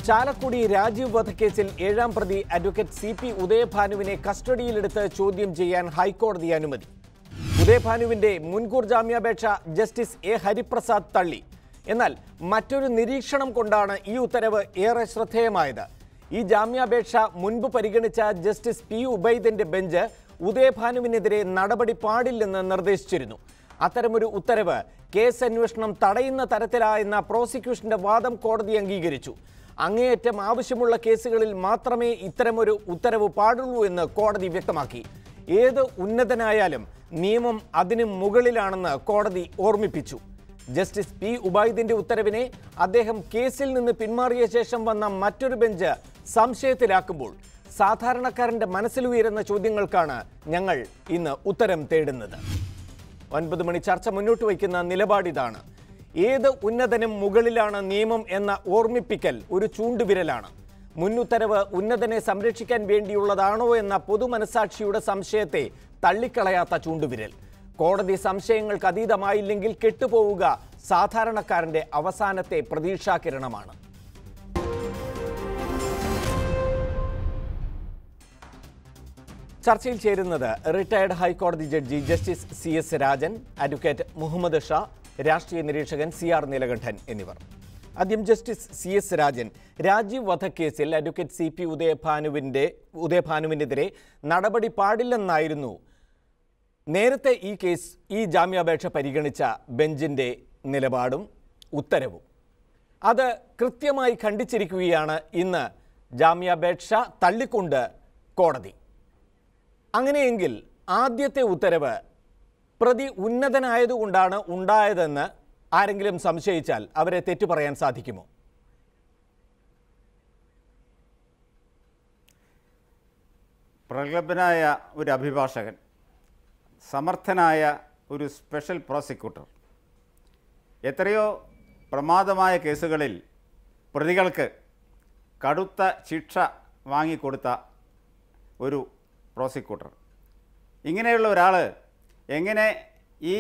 ചാലക്കുടി രാജീവ് വധക്കേസിൽ ഏഴാം പ്രതി അഡ്വക്കേറ്റ് സി പി ഉദയഭാനുവിനെ കസ്റ്റഡിയിലെടുത്ത് ചോദ്യം ചെയ്യാൻ ഹൈക്കോടതി അനുമതി ഉദയഭാനുവിന്റെ മുൻകൂർ ജാമ്യാപേക്ഷ ജസ്റ്റിസ് എ ഹരിപ്രസാദ് തള്ളി എന്നാൽ മറ്റൊരു നിരീക്ഷണം കൊണ്ടാണ് ഈ ഉത്തരവ് ഏറെ ശ്രദ്ധേയമായത് ഈ ജാമ്യാപേക്ഷ മുൻപ് പരിഗണിച്ച ജസ്റ്റിസ് പി ഉബൈദിന്റെ ബെഞ്ച് ഉദയഭാനുവിനെതിരെ നടപടി പാടില്ലെന്ന് നിർദ്ദേശിച്ചിരുന്നു അത്തരമൊരു ഉത്തരവ് കേസ് അന്വേഷണം തടയുന്ന തരത്തിലായെന്ന പ്രോസിക്യൂഷന്റെ വാദം കോടതി അംഗീകരിച്ചു അങ്ങേയറ്റം ആവശ്യമുള്ള കേസുകളിൽ മാത്രമേ ഇത്തരമൊരു ഉത്തരവ് പാടുള്ളൂ എന്ന് കോടതി വ്യക്തമാക്കി ഏത് ഉന്നതനായാലും നിയമം അതിന് മുകളിലാണെന്ന് കോടതി ഓർമ്മിപ്പിച്ചു ജസ്റ്റിസ് പി ഉബൈദിന്റെ ഉത്തരവിനെ അദ്ദേഹം കേസിൽ നിന്ന് പിന്മാറിയ ശേഷം വന്ന മറ്റൊരു ബെഞ്ച് സംശയത്തിലാക്കുമ്പോൾ സാധാരണക്കാരന്റെ മനസ്സിലുയരുന്ന ചോദ്യങ്ങൾക്കാണ് ഞങ്ങൾ ഇന്ന് ഉത്തരം തേടുന്നത് ഒൻപത് മണി ചർച്ച മുന്നോട്ട് വയ്ക്കുന്ന നിലപാടിതാണ് ഏത് ഉന്നതനും മുകളിലാണ് നിയമം എന്ന ഓർമ്മിപ്പിക്കൽ ഒരു ചൂണ്ടുവിരലാണ് മുന്നുത്തരവ് ഉന്നതനെ സംരക്ഷിക്കാൻ വേണ്ടിയുള്ളതാണോ എന്ന പൊതുമനസാക്ഷിയുടെ സംശയത്തെ തള്ളിക്കളയാത്ത ചൂണ്ടുവിരൽ കോടതി സംശയങ്ങൾക്ക് അതീതമായില്ലെങ്കിൽ കെട്ടുപോവുക സാധാരണക്കാരന്റെ അവസാനത്തെ പ്രതീക്ഷാകിരണമാണ് ചർച്ചയിൽ ചേരുന്നത് റിട്ടയർഡ് ഹൈക്കോടതി judge justice C S Rajan advocate Muhammad Shah രാഷ്ട്രീയ നിരീക്ഷകൻ സി ആർ നീലകണ്ഠൻ എന്നിവർ ആദ്യം justice C S Rajan Rajeev വധക്കേസിൽ അഡ്വക്കേറ്റ് സി പി ഉദയഭാനുവിൻ്റെ ഉദയഭാനുവിനെതിരെ നടപടി പാടില്ലെന്നായിരുന്നു നേരത്തെ ഈ കേസ് ഈ ജാമ്യാപേക്ഷ പരിഗണിച്ച ബെഞ്ചിൻ്റെ നിലപാടും ഉത്തരവും അത് കൃത്യമായി ഖണ്ഡിച്ചിരിക്കുകയാണ് ഇന്ന് ജാമ്യാപേക്ഷ തള്ളിക്കൊണ്ട് കോടതി അങ്ങനെയെങ്കിൽ ആദ്യത്തെ ഉത്തരവ് പ്രതി ഉന്നതനായതുകൊണ്ടാണ് ഉണ്ടായതെന്ന് ആരെങ്കിലും സംശയിച്ചാൽ അവരെ തെറ്റു പറയാൻ സാധിക്കുമോ പ്രഗത്ഭനായ ഒരു അഭിഭാഷകൻ സമർത്ഥനായ ഒരു സ്പെഷ്യൽ പ്രോസിക്യൂട്ടർ എത്രയോ പ്രമാദമായ കേസുകളിൽ പ്രതികൾക്ക് കടുത്ത ശിക്ഷ വാങ്ങിക്കൊടുത്ത ഒരു പ്രോസിക്യൂട്ടർ ഇങ്ങനെയുള്ള ഒരാൾ എങ്ങനെ ഈ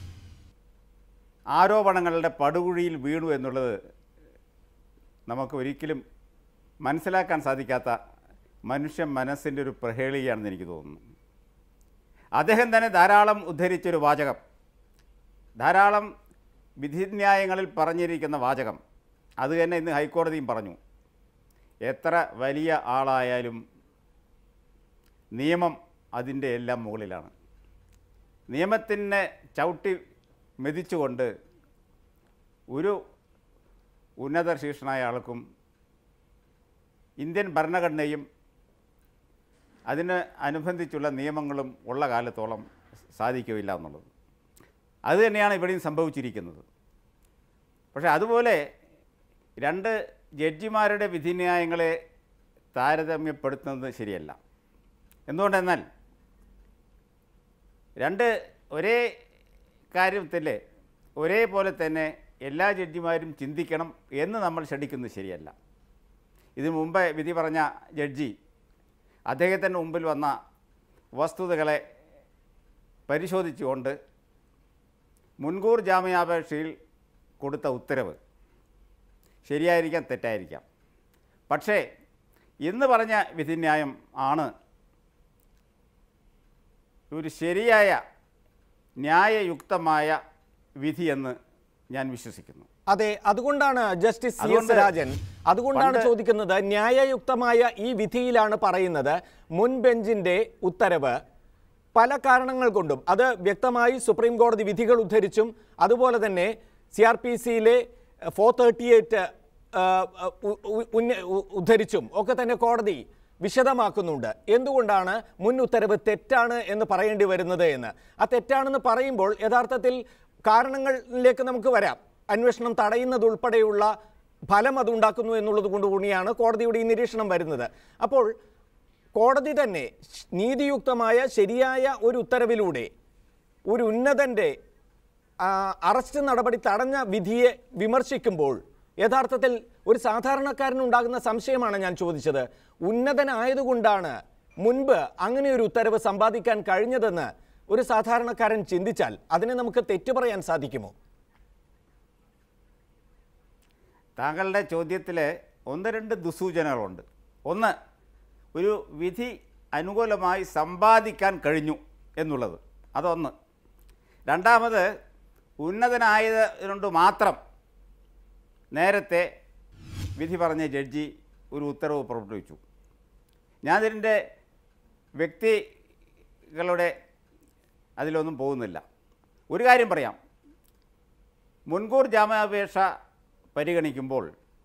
ആരോപണങ്ങളുടെ പടുകുഴിയിൽ വീണു എന്നുള്ളത് നമുക്ക് ഒരിക്കലും മനസ്സിലാക്കാൻ സാധിക്കാത്ത മനുഷ്യ മനസ്സിൻ്റെ ഒരു പ്രഹേളിയാണെന്ന് എനിക്ക് തോന്നുന്നു അദ്ദേഹം തന്നെ ധാരാളം ഉദ്ധരിച്ചൊരു വാചകം ധാരാളം വിധിന്യായങ്ങളിൽ പറഞ്ഞിരിക്കുന്ന വാചകം അത് തന്നെ ഇന്ന് ഹൈക്കോടതിയും പറഞ്ഞു എത്ര വലിയ ആളായാലും നിയമം അതിൻ്റെ എല്ലാം മുകളിലാണ് നിയമത്തിനെ ചവിട്ടി മെതിച്ചുകൊണ്ട് ഒരു ഉന്നത ശീർഷനായ ആൾക്കും ഇന്ത്യൻ ഭരണഘടനയും അതിന് അനുബന്ധിച്ചുള്ള നിയമങ്ങളും ഉള്ള കാലത്തോളം സാധിക്കുകയില്ല എന്നുള്ളത് അത് തന്നെയാണ് ഇവിടെയും സംഭവിച്ചിരിക്കുന്നത് പക്ഷേ അതുപോലെ രണ്ട് ജഡ്ജിമാരുടെ വിധിന്യായങ്ങളെ താരതമ്യപ്പെടുത്തുന്നത് ശരിയല്ല എന്തുകൊണ്ടെന്നാൽ രണ്ട് ഒരേ കാര്യത്തിൽ ഒരേപോലെ തന്നെ എല്ലാ ജഡ്ജിമാരും ചിന്തിക്കണം എന്ന് നമ്മൾ ക്ഷണിക്കുന്നത് ശരിയല്ല ഇതിനു മുമ്പ് വിധി പറഞ്ഞ ജഡ്ജി അദ്ദേഹത്തിൻ്റെ മുമ്പിൽ വന്ന വസ്തുതകളെ പരിശോധിച്ചുകൊണ്ട് മുൻകൂർ ജാമ്യാപേക്ഷയിൽ കൊടുത്ത ഉത്തരവ് ശരിയായിരിക്കാം തെറ്റായിരിക്കാം പക്ഷേ ഇന്ന് പറഞ്ഞ വിധിന്യായം ആണ് ഒരു ശരിയായ ന്യായയുക്തമായ വിധിയെന്ന് ഞാൻ വിശ്വസിക്കുന്നു അതെ അതുകൊണ്ടാണ് ജസ്റ്റിസ് സി എസ് അതുകൊണ്ട് രാജൻ അതുകൊണ്ടാണ് പണ്ട് ചോദിക്കുന്നത് ന്യായയുക്തമായ ഈ വിധിയിലാണ് പറയുന്നത് മുൻ ബെഞ്ചിന്റെ ഉത്തരവ് പല കാരണങ്ങൾ കൊണ്ടും അത് വ്യക്തമായി സുപ്രീം കോടതി വിധികൾ ഉദ്ധരിച്ചും അതുപോലെ തന്നെ സി ആർ പി സിയിലെ ഫോർ തേർട്ടി എയ്റ്റ് ഉദ്ധരിച്ചും ഒക്കെ തന്നെ കോടതി വിശദമാക്കുന്നുണ്ട് എന്തുകൊണ്ടാണ് മുൻ ഉത്തരവ് തെറ്റാണ് എന്ന് പറയേണ്ടി വരുന്നത് എന്ന് ആ തെറ്റാണെന്ന് പറയുമ്പോൾ യഥാർത്ഥത്തിൽ കാരണങ്ങളിലേക്ക് നമുക്ക് വരാം അന്വേഷണം തടയുന്നതുൾപ്പെടെയുള്ള ഫലം അതുണ്ടാക്കുന്നു എന്നുള്ളത് കൊണ്ട് കൂടിയാണ് കോടതിയുടെ ഈ നിരീക്ഷണം വരുന്നത് അപ്പോൾ കോടതി തന്നെ നീതിയുക്തമായ ശരിയായ ഒരു ഉത്തരവിലൂടെ ഒരു ഉന്നതൻ്റെ ആ, അറസ്റ്റ് നടപടി തടഞ്ഞ വിധിയെ വിമർശിക്കുമ്പോൾ യഥാർത്ഥത്തിൽ ഒരു സാധാരണക്കാരനുണ്ടാകുന്ന സംശയമാണ് ഞാൻ ചോദിച്ചത് ഉന്നതനായതുകൊണ്ടാണ് മുൻപ് അങ്ങനെ ഒരു ഉത്തരവ് സമ്പാദിക്കാൻ കഴിഞ്ഞതെന്ന് ഒരു സാധാരണക്കാരൻ ചിന്തിച്ചാൽ അതിനെ നമുക്ക് തെറ്റു പറയാൻ സാധിക്കുമോ താങ്കളുടെ ചോദ്യത്തിൽ ഒന്ന് രണ്ട് ദുസൂചനകളുണ്ട് ഒന്ന് ഒരു വിധി അനുകൂലമായി സമ്പാദിക്കാൻ കഴിഞ്ഞു എന്നുള്ളത് അതൊന്ന് രണ്ടാമത് ഉന്നതനായതുകൊണ്ട് മാത്രം നേരത്തെ വിധി പറഞ്ഞ ജഡ്ജി ഒരു ഉത്തരവ് പുറപ്പെടുവിച്ചു ഞാനിതിൻ്റെ വ്യക്തികളുടെ അതിലൊന്നും പോകുന്നില്ല ഒരു കാര്യം പറയാം മുൻകൂർ ജാമ്യാപേക്ഷ പരിഗണിക്കുമ്പോൾ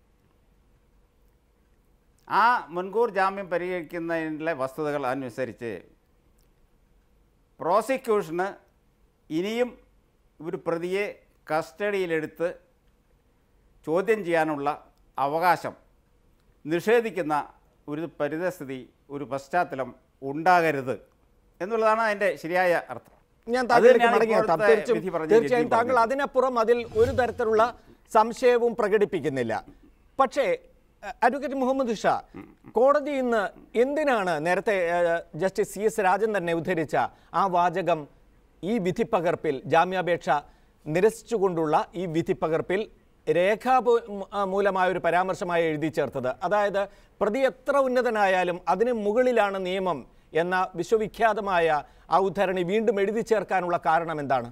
ആ മുൻകൂർ ജാമ്യം പരിഗണിക്കുന്നതിലെ വസ്തുതകൾ അനുസരിച്ച് പ്രോസിക്യൂഷന് ഇനിയും ഒരു പ്രതിയെ കസ്റ്റഡിയിലെടുത്ത് ചോദ്യം ചെയ്യാനുള്ള അവകാശം നിഷേധിക്കുന്ന ഒരു പരിതസ്ഥിതി ഒരു പശ്ചാത്തലം ഉണ്ടാകരുത് എന്നുള്ളതാണ് അതിൻ്റെ ശരിയായ അർത്ഥം ഞാൻ അത് താങ്കളിലേക്ക് തന്നെയാണ് മടങ്ങിയെത്താം ഇപ്പോഴത്തെ തീർച്ചയായും വിധി പറഞ്ഞ തീർച്ചയായും ജഡ്ജി താങ്കൾ പറഞ്ഞത്. അതിനപ്പുറം അതിൽ ഒരു തരത്തിലുള്ള സംശയവും പ്രകടിപ്പിക്കുന്നില്ല പക്ഷേ അഹ് അഡ്വക്കേറ്റ് മുഹമ്മദ് ഷാ കോടതി ഇന്ന് എന്തിനാണ് നേരത്തെ അഹ്, ജസ്റ്റിസ് സി എസ് രാജൻ തന്നെ ഉദ്ധരിച്ച ആ വാചകം ഈ വിധിപ്പകർപ്പിൽ ജാമ്യാപേക്ഷ നിരസിച്ചുകൊണ്ടുള്ള ഈ വിധിപ്പകർപ്പിൽ രേഖാമൂലമായ ഒരു പരാമർശമായി എഴുതി ചേർത്തത് അതായത് പ്രതി എത്ര ഉന്നതനായാലും അതിന് മുകളിലാണ് നിയമം എന്ന വിശ്വവിഖ്യാതമായ ആ ഉദ്ധരണി വീണ്ടും എഴുതി ചേർക്കാനുള്ള കാരണം എന്താണ്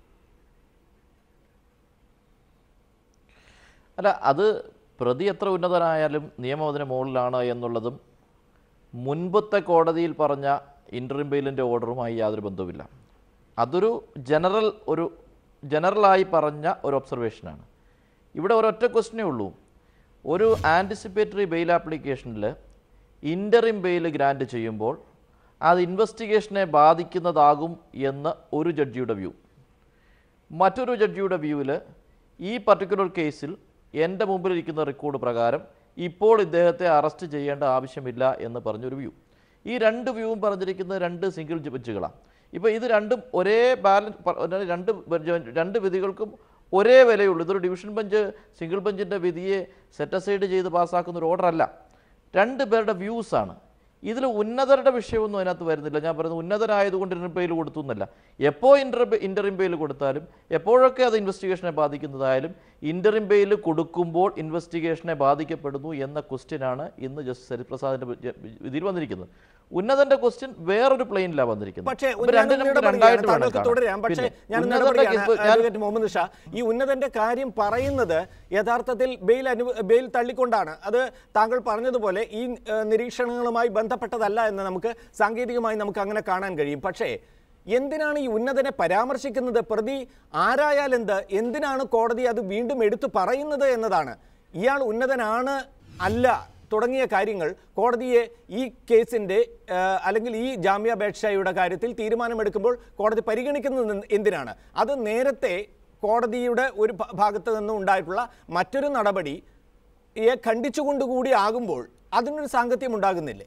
അല്ല അത് പ്രതി എത്ര ഉന്നതനായാലും നിയമം അതിന് മുകളിലാണ് എന്നുള്ളതും മുൻപത്തെ കോടതിയിൽ പറഞ്ഞ ഇൻ്ററിം ബെയിലിൻ്റെ ഓർഡറുമായി യാതൊരു ബന്ധവുമില്ല അതൊരു ജനറൽ ഒരു ജനറലായി പറഞ്ഞ ഒരു ഒബ്സർവേഷനാണ് ഇവിടെ ഒരൊറ്റ ക്വസ്റ്റ്യനേ ഉള്ളൂ ഒരു ആൻറ്റിസിപ്പേറ്ററി ബെയിൽ ആപ്ലിക്കേഷനിൽ ഇൻ്ററിം ബെയിൽ ഗ്രാൻറ്റ് ചെയ്യുമ്പോൾ അത് ഇൻവെസ്റ്റിഗേഷനെ ബാധിക്കുന്നതാകും എന്ന് ഒരു ജഡ്ജിയുടെ വ്യൂ മറ്റൊരു ജഡ്ജിയുടെ വ്യൂവിൽ ഈ പർട്ടിക്കുലർ കേസിൽ എൻ്റെ മുമ്പിലിരിക്കുന്ന റെക്കോർഡ് പ്രകാരം ഇപ്പോൾ ഇദ്ദേഹത്തെ അറസ്റ്റ് ചെയ്യേണ്ട ആവശ്യമില്ല എന്ന് പറഞ്ഞൊരു വ്യൂ ഈ രണ്ട് വ്യൂവും പറഞ്ഞിരിക്കുന്നത് രണ്ട് സിംഗിൾ ജഡ്ജുകളാണ് ഇപ്പോൾ ഇത് രണ്ടും ഒരേ ബാലൻസ് രണ്ട് ബെഞ്ച് രണ്ട് വിധികൾക്കും ഒരേ വിലയുള്ളൂ ഇതൊരു ഡിവിഷൻ ബെഞ്ച് സിംഗിൾ ബെഞ്ചിൻ്റെ വിധിയെ സെറ്റ് അസൈഡ് ചെയ്ത് പാസ്സാക്കുന്ന ഒരു ഓർഡർ അല്ല രണ്ട് പേരുടെ വ്യൂസാണ് ഇതിൽ ഉന്നതരുടെ വിഷയമൊന്നും അതിനകത്ത് വരുന്നില്ല ഞാൻ പറയുന്നത് ഉന്നതരായതുകൊണ്ട് ഇന്റർബെയിൽ കൊടുത്തു എന്നല്ല എപ്പോൾ ഇന്റർ ഇന്ററിംബെയിൽ കൊടുത്താലും എപ്പോഴൊക്കെ അത് ഇൻവെസ്റ്റിഗേഷനെ ബാധിക്കുന്നതായാലും ഇന്ററിംബെയിൽ കൊടുക്കുമ്പോൾ ഇൻവെസ്റ്റിഗേഷനെ ബാധിക്കപ്പെടുന്നു എന്ന ക്വസ്റ്റ്യനാണ് ഇന്ന് ജസ്റ്റിസ് ഹരിപ്രസാദിന്റെ വി- വിധിയിൽ വന്നിരിക്കുന്നത് ഉന്നതന്റെ ക്വസ്റ്റ്യൻ വേറൊരു പ്ലെയിനിലാണ് വന്നിരിക്കുന്നത് പക്ഷേ ഇപ്പൊ ഞാൻ രണ്ടിനും ഒന്നിവിടെ രണ്ടായിട്ട് പറയുകയാണ്, വേണം താങ്കൾക്ക് കാണാൻ. തുടരാം പക്ഷേ പിന്നെ ഞാൻ ഒന്നിവിടെ ഉന്നതരുടെ പറയുകയാണ്, കേസ്- ഞാൻ- അഡ്വക്കേറ്റ് മുഹമ്മദ് ഷാ ഈ ഉന്നതന്റെ കാര്യം പറയുന്നത് യഥാർത്ഥത്തിൽ ബെയിൽ അനു ബെയിൽ തള്ളിക്കൊണ്ടാണ് അത് താങ്കൾ പറഞ്ഞതുപോലെ ഈ ഏഹ്, നിരീക്ഷണങ്ങളുമായി ബന്ധപ്പെട്ടതല്ല എന്ന് നമുക്ക് സാങ്കേതികമായി നമുക്ക് അങ്ങനെ കാണാൻ കഴിയും പക്ഷേ എന്തിനാണ് ഈ ഉന്നതനെ പരാമർശിക്കുന്നത് പ്രതി ആരായാലെന്ത് എന്തിനാണ് കോടതി അത് വീണ്ടും എടുത്തു പറയുന്നത് എന്നതാണ് ഇയാൾ ഉന്നതനാണ് അല്ല തുടങ്ങിയ കാര്യങ്ങൾ കോടതിയെ ഈ കേസിൻ്റെ ആ, അല്ലെങ്കിൽ ഈ ജാമ്യാപേക്ഷയുടെ കാര്യത്തിൽ തീരുമാനമെടുക്കുമ്പോൾ കോടതി പരിഗണിക്കുന്നത് എന്ത് എന്തിനാണ് അത് നേരത്തെ കോടതിയുടെ ഒരു ഭ- ഭാഗത്ത് നിന്നും ഉണ്ടായിട്ടുള്ള മറ്റൊരു നടപടി യെ ഖണ്ഡിച്ചുകൊണ്ടുകൂടി ആകുമ്പോൾ അതിനൊരു സാങ്കത്യം ഉണ്ടാകുന്നില്ലേ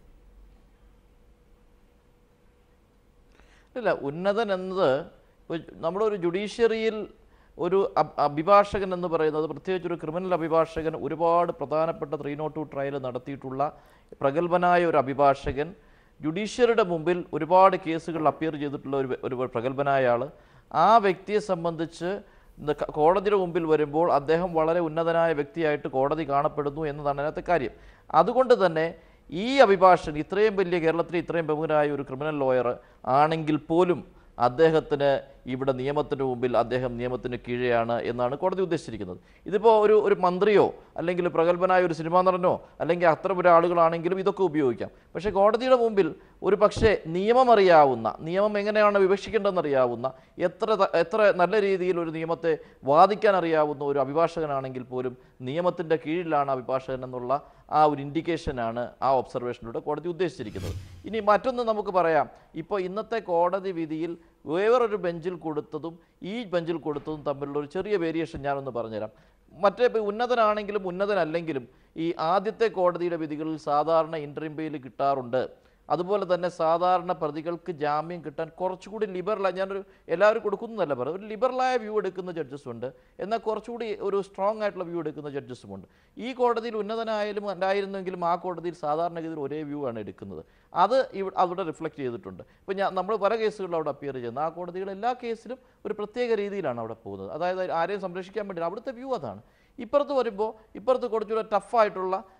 ഇല്ല ഉന്നതൻ എന്നത് ഒരു- നമ്മുടെ ഒരു ജുഡീഷ്യറിയിൽ ഒരു അബ്- അഭിഭാഷകൻ എന്ന് പറയുന്നത് പ്രത്യേകിച്ച് ഒരു ക്രിമിനൽ അഭിഭാഷകൻ ഒരുപാട് പ്രധാനപ്പെട്ട ത്രീ നോട്ട് ടു ട്രയൽ നടത്തിയിട്ടുള്ള പ്രഗത്ഭനായ ഒരു അഭിഭാഷകൻ ജുഡീഷ്യറിയുടെ മുമ്പിൽ ഒരുപാട് കേസുകൾ അപ്പിയർ ചെയ്തിട്ടുള്ള ഒരു വ്യ- ഒരു പ്രഗത്ഭനായ ആൾ ആ വ്യക്തിയെ സംബന്ധിച്ച് ഇന്ന് ക- കോടതിയുടെ മുമ്പിൽ വരുമ്പോൾ അദ്ദേഹം വളരെ ഉന്നതനായ വ്യക്തിയായിട്ട് കോടതി കാണപ്പെടുന്നു എന്നതാണ് അതിനകത്തെ കാര്യം അതുകൊണ്ട് തന്നെ ഈ അഭിഭാഷകൻ ഇത്രയും വലിയ കേരളത്തിലെ ഇത്രയും ബഹുമാനായ ഒരു ക്രിമിനൽ ലോയർ ആണെങ്കിൽ പോലും അദ്ദേഹത്തിന് ഇവിടെ നിയമത്തിന് മുമ്പിൽ അദ്ദേഹം നിയമത്തിന് കീഴെയാണ് എന്നാണ് കോടതി ഉദ്ദേശിച്ചിരിക്കുന്നത് ഇതിപ്പോൾ ഒരു ഒരു മന്ത്രിയോ അല്ലെങ്കിൽ പ്രഗത്ഭനായ ഒരു സിനിമാ നടനോ അല്ലെങ്കിൽ അത്തരം ഒരു ആളുകളാണെങ്കിലും ഇതൊക്കെ ഉപയോഗിക്കാം പക്ഷേ കോടതിയുടെ മുമ്പിൽ ഒരു പക്ഷേ നിയമം അറിയാവുന്ന നിയമം എങ്ങനെയാണ് വിവക്ഷിക്കേണ്ടതെന്ന് അറിയാവുന്ന എത്ര ത- എത്ര നല്ല രീതിയിൽ ഒരു നിയമത്തെ വാദിക്കാൻ അറിയാവുന്ന ഒരു അഭിഭാഷകനാണെങ്കിൽ പോലും നിയമത്തിൻ്റെ കീഴിലാണ് അഭിഭാഷകൻ എന്നുള്ള ആ ഒരു ഇൻഡിക്കേഷനാണ് ആ ഒബ്സർവേഷനിലൂടെ കോടതി ഉദ്ദേശിച്ചിരിക്കുന്നത് ഇനി മറ്റൊന്ന് നമുക്ക് പറയാം ഇപ്പോൾ ഇന്നത്തെ കോടതി വിധിയിൽ വേറൊരു ബെഞ്ചിൽ കൊടുത്തതും ഈ ബെഞ്ചിൽ കൊടുത്തതും തമ്മിലുള്ള ഒരു ചെറിയ വേരിയേഷൻ ഞാനൊന്ന് പറഞ്ഞുതരാം മറ്റേ ഇപ്പോൾ ഉന്നതനാണെങ്കിലും ഉന്നതനല്ലെങ്കിലും ഈ ആദ്യത്തെ കോടതിയുടെ വിധികളിൽ സാധാരണ ഇൻട്രീം ബെയിൽ കിട്ടാറുണ്ട് അതുപോലെ തന്നെ സാധാരണ പ്രതികൾക്ക് ജാമ്യം കിട്ടാൻ കുറച്ചുകൂടി ലിബറലായി ഞാനൊരു എല്ലാവരും കൊടുക്കുന്നതല്ല പറയുന്നത് ഒരു ലിബറലായ വ്യൂ എടുക്കുന്ന ജഡ്ജസും ഉണ്ട് എന്നാൽ കുറച്ചുകൂടി ഒരു സ്ട്രോങ് ആയിട്ടുള്ള വ്യൂ എടുക്കുന്ന ജഡ്ജസും ഉണ്ട് ഈ കോടതിയിൽ ഉന്നതനായാലും ഉണ്ടായിരുന്നെങ്കിലും ആ കോടതിയിൽ സാധാരണഗതിയിൽ ഒരേ വ്യൂ ആണ് എടുക്കുന്നത് അത് ഇവ അവിടെ റിഫ്ലക്റ്റ് ചെയ്തിട്ടുണ്ട് ഇപ്പോൾ ഞാൻ നമ്മൾ പല കേസുകളിലും അവിടെ അപ്പിയർ ചെയ്യുന്നത് ആ കോടതികൾ എല്ലാ കേസിലും ഒരു പ്രത്യേക രീതിയിലാണ് അവിടെ പോകുന്നത് അതായത് ആരെയും സംരക്ഷിക്കാൻ വേണ്ടി അവിടുത്തെ വ്യൂ അതാണ് ഇപ്പുറത്ത് വരുമ്പോൾ ഇപ്പുറത്ത് കുറച്ചുകൂടെ ടഫായിട്ടുള്ള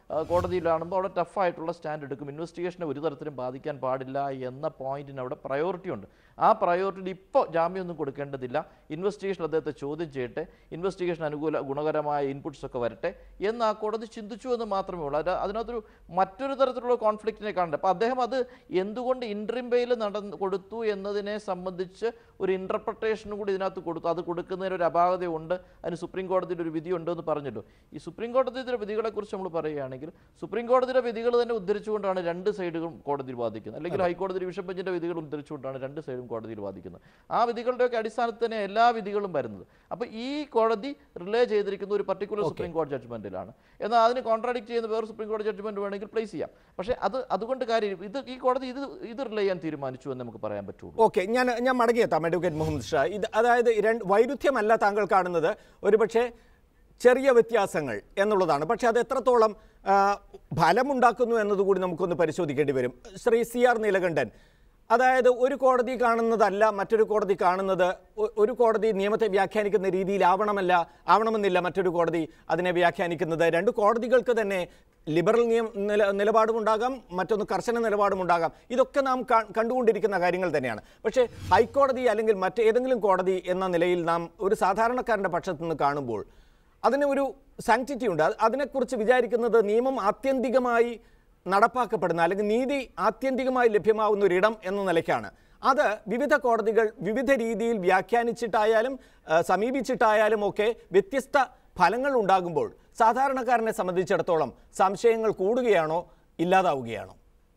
ആ, കോടതിയിലാണുമ്പോൾ അവിടെ ടഫായിട്ടുള്ള സ്റ്റാൻഡ് എടുക്കും ഇൻവെസ്റ്റിഗേഷനെ ഒരു തരത്തിലും ബാധിക്കാൻ പാടില്ല എന്ന പോയിന്റിന് അവിടെ പ്രയോറിറ്റി ഉണ്ട് ആ പ്രയോറിറ്റിയിൽ ഇപ്പോൾ ജാമ്യമൊന്നും കൊടുക്കേണ്ടതില്ല ഇൻവെസ്റ്റിഗേഷൻ അദ്ദേഹത്തെ ചോദ്യം ചെയ്യട്ടെ ഇൻവെസ്റ്റിഗേഷൻ അനുകൂല ഗുണകരമായ ഇൻപുട്സ് ഒക്കെ വരട്ടെ എന്ന് ആ കോടതി ചിന്തിച്ചു എന്ന് മാത്രമേ ഉള്ളൂ അത് അതിനകത്തൊരു മറ്റൊരു തരത്തിലുള്ള കോൺഫ്ലിക്റ്റിനെ കാണണ്ട അപ്പോൾ അദ്ദേഹം അത് എന്തുകൊണ്ട് ഇൻട്രീം ബെയിൽ നടന്ന് കൊടുത്തു എന്നതിനെ സംബന്ധിച്ച് ഒരു ഇൻ്റർപ്രിട്ടേഷനും കൂടി ഇതിനകത്ത് കൊടുത്തു അത് കൊടുക്കുന്നതിന് ഒരു അപാകതയുണ്ട് അതിന് സുപ്രീം കോടതിയിൽ ഒരു വിധി ഉണ്ട് എന്ന് പറഞ്ഞല്ലോ ഈ സുപ്രീം കോടതിയുടെ വിധികളെക്കുറിച്ച് നമ്മൾ പറയുകയാണെങ്കിൽ സുപ്രീം കോടതിയുടെ വിധികൾ തന്നെ ഉദ്ധരിച്ചുകൊണ്ടാണ് രണ്ട് സൈഡുകളും കോടതിയിൽ വാദിക്കുന്നത് അല്ലെങ്കിൽ ഹൈക്കോടതി ഡിവിഷൻ ബെഞ്ചിന്റെ വിധികൾ ഉദ്ധരിച്ചുകൊണ്ടാണ് രണ്ട് സൈഡും കോടതിയിൽ വാദിക്കുന്നത് ആ വിധികളുടെയൊക്കെ അടിസ്ഥാനത്തിൽ തന്നെ എല്ലാ വിധികളും വരുന്നത് അപ്പോൾ ഈ കോടതി റിലേ ചെയ്തിരിക്കുന്ന ഒരു പർട്ടിക്കുലർ സുപ്രീം കോടതി ജഡ്ജ്മെന്റിലാണ് എന്നാൽ അതിന് കോൺട്രാഡിക്ട് ചെയ്യുന്ന വേറെ സുപ്രീം കോടതി ജഡ്ജ്മെന്റ് വേണമെങ്കിൽ പ്ലേസ് ചെയ്യാം പക്ഷേ അത് അതുകൊണ്ട് കാര്യം ഇത് ഈ കോടതി ഇത് ഇത് റിലേ ചെയ്യാൻ തീരുമാനിച്ചു എന്ന് നമുക്ക് പറയാൻ പറ്റുള്ളൂ ഓക്കെ ഞാൻ ഞാൻ മടങ്ങിയെത്താം അഡ്വക്കേറ്റ് മുഹമ്മദ് ഷാ ഇത് അതായത് രണ്ട് വൈരുദ്ധ്യമല്ല താങ്കൾ കാണുന്നത് ഒരുപക്ഷെ ചെറിയ വ്യത്യാസങ്ങൾ എന്നുള്ളതാണ് പക്ഷേ അത് എത്രത്തോളം ആ, ഫലമുണ്ടാക്കുന്നു എന്നതുകൂടി നമുക്കൊന്ന് പരിശോധിക്കേണ്ടി വരും ശ്രീ സി ആർ നീലകണ്ഠൻ അതായത് ഒരു കോടതി കാണുന്നതല്ല മറ്റൊരു കോടതി കാണുന്നത് ഒ- ഒരു കോടതി നിയമത്തെ വ്യാഖ്യാനിക്കുന്ന രീതിയിലാവണമല്ല ആവണമെന്നില്ല മറ്റൊരു കോടതി അതിനെ വ്യാഖ്യാനിക്കുന്നത് രണ്ട് കോടതികൾക്ക് തന്നെ ലിബറൽ നിയമ നില നിലപാടുമുണ്ടാകാം മറ്റൊന്ന് കർശന നിലപാടുമുണ്ടാകാം ഇതൊക്കെ നാം കാ- കണ്ടുകൊണ്ടിരിക്കുന്ന കാര്യങ്ങൾ തന്നെയാണ് പക്ഷേ ഹൈക്കോടതി അല്ലെങ്കിൽ മറ്റേതെങ്കിലും കോടതി എന്ന നിലയിൽ നാം ഒരു സാധാരണക്കാരൻ്റെ പക്ഷത്തു നിന്ന് കാണുമ്പോൾ അതിന് ഒരു സാങ്ക്ടിറ്റി ഉണ്ട് അത് അതിനെക്കുറിച്ച് വിചാരിക്കുന്നത് നിയമം ആത്യന്തികമായി നടപ്പാക്കപ്പെടുന്ന അല്ലെങ്കിൽ നീതി ആത്യന്തികമായി ലഭ്യമാവുന്ന ഒരിടം എന്ന നിലയ്ക്കാണ് അത് വിവിധ കോടതികൾ വിവിധ രീതിയിൽ വ്യാഖ്യാനിച്ചിട്ടായാലും ആ, സമീപിച്ചിട്ടായാലും ഒക്കെ വ്യത്യസ്ത ഫലങ്ങൾ ഉണ്ടാകുമ്പോൾ സാധാരണക്കാരനെ സംബന്ധിച്ചിടത്തോളം സംശയങ്ങൾ കൂടുകയാണോ ഇല്ലാതാവുകയാണോ